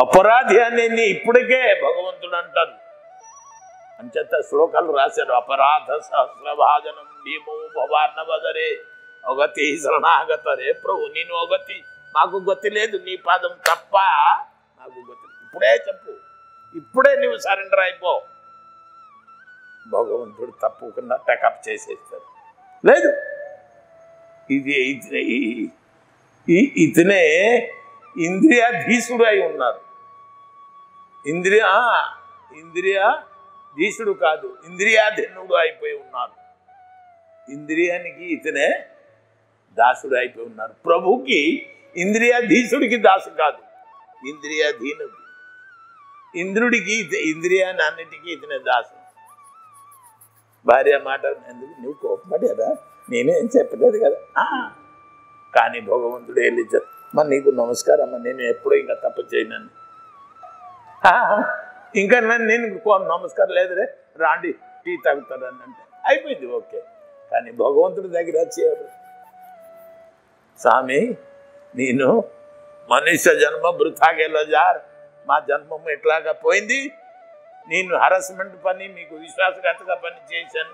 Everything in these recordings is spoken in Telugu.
అపరాధి అని ఇప్పటికే భగవంతుడు అంటారు అంచేత శ్లోకాలు రాశారు అపరాధ సహస్రభాజనం భీమో భవాన్నవదరే ఒకతి శరణాగతరే ప్రభు నేను ఒకతి మాకు గతి లేదు నీ పాదం తప్ప నాకు గతి లేదు. ఇప్పుడే చెప్పు ఇప్పుడే నువ్వు సరెండర్ అయిపో భగవంతుడు తప్పకుండా టకప్ చేసేస్తాడు లేదు ఇది ఇతనే ఈ- ఈ- ఇతనే ఇంద్రియాధీసుడు అయి ఉన్నారు ఇంద్రియ ఇంద్రియ ధీసుడు కాదు ఇంద్రియాధీనుడు అయిపోయి ఉన్నారు ఇంద్రియానికి ఇతనే దాసుడు అయిపోయి ఉన్నారు ప్రభుకి ఇంద్రియాధీసుడికి దాసు కాదు ఇంద్రియాధీనుడు ఇంద్రుడికి ఇత- ఇంద్రియాన్ని అన్నిటికీ ఇతనే దాసు భార్య మాట ఎందుకు నువ్వు కోపపడారా నేనేం చెప్పలేదు కదా ఆ, కానీ భగవంతుడు వెళ్ళి చెప్ మరి నీకు నమస్కారం అమ్మ నేను ఎప్పుడూ ఇంకా తప్పు చేయనని ఆ, ఇంకా నన్ను నేను కో- నమస్కారం లేదురే రాండి టీ తాగుతారని అంటే అయిపోయింది ఓకే కానీ భగవంతుడి దగ్గర వచ్చేవారు స్వామి నేను మనుష్య జన్మ బృథాగేలో జార్ మా జన్మం ఎట్లాగా పోయింది నేను హరాస్మెంట్ పని మీకు విశ్వాసఘాతగా పని చేశాను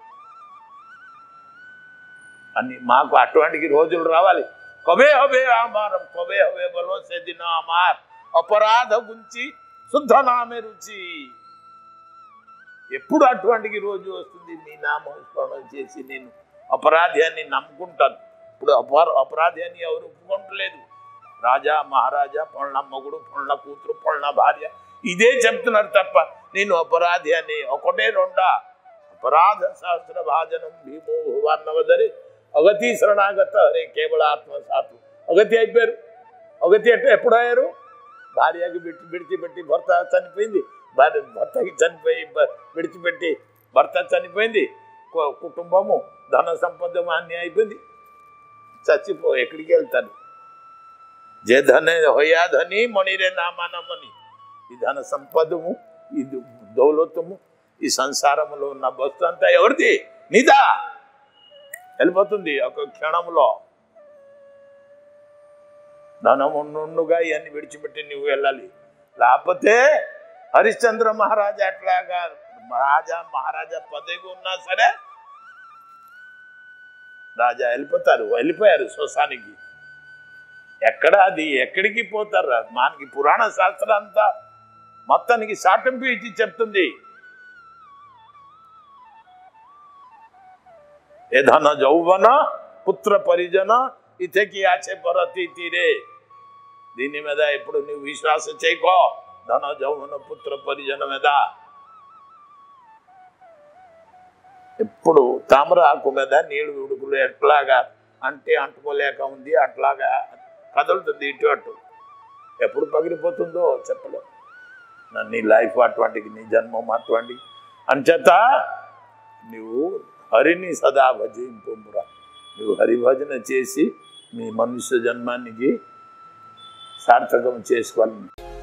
అని మాకు అటువంటి రోజులు రావాలి కొబే హబే ఆమారం కొబే హబే బలో సెదిన అమార్ అపరాధ గుంచి శుద్ధ నామే రుచి ఎప్పుడు అటువంటి రోజు వస్తుంది మీ నామస్మరణ చేసి నేను అపరాధి అని నమ్ముకుంటాను ఇప్పుడు అపర అపరాధి అని ఎవరు ఒప్పుకుంటలేదు రాజా మహారాజా పొళ్ళ మొగుడు పొళ్ళ కూతురు పొళ్ళ భార్య ఇదే చెప్తున్నారు తప్ప నేను అపరాధి అని ఒకటే రెండా అపరాధ శాస్త్ర భాజనం భీమో వర్ణవదరి అగతి శరణాగత హరే కేవల ఆత్మ సాతు అగతి అయిపోయారు అగతి అంటే ఎప్పుడు అయ్యారు భార్యకి విడిచి విడిచిపెట్టి భర్త చనిపోయింది భార్య భర్తకి చనిపోయి భ- విడిచిపెట్టి భర్త చనిపోయింది కు- కుటుంబము ధన సంపద అన్నీ అయిపోయింది చచ్చిపో ఎక్కడికి వెళ్తారు జే ధన హోయా ధని మణిరే నామానమని ఈ ధన సంపదము ఈ దు- దౌలతము ఈ సంసారములో ఉన్న వస్తు అంతా ఎవరిది నీదా వెళ్ళిపోతుంది ఒక క్షణంలో ధనము నుండుగా ఇవన్నీ విడిచిపెట్టి నువ్వు వెళ్ళాలి లేకపోతే హరిశ్చంద్ర మహారాజా అట్లాగా రాజా మహారాజా పదవి ఉన్నా సరే రాజా వెళ్ళిపోతారు వెళ్ళిపోయారు శ్మశానికి ఎక్కడ అది ఎక్కడికి పోతారు మనకి పురాణ శాస్త్రం అంతా మొత్తానికి సాటింపు ఇచ్చి చెప్తుంది ఏ ధన జౌవన పుత్ర పరిజన ఇతకి ఆచే పరతి తీరే దీని మీద ఇప్పుడు నువ్వు విశ్వాసం చేయకో ధన జౌవన పుత్ర పరిజన మీద ఎప్పుడు తామర ఆకు మీద నీళ్లు ఉడుకులు ఎట్లాగా అంటే అంటుకోలేక ఉంది అట్లాగా కదులుతుంది ఇటు అటు ఎప్పుడు పగిలిపోతుందో చెప్పలేం నా నీ లైఫ్ అటువంటిది నీ జన్మం అటువంటి అంచేత నువ్వు హరిని సదా భజింపురా నువ్వు హరిభజన చేసి మీ మనుష్య జన్మానికి సార్థకం చేసుకోవాలి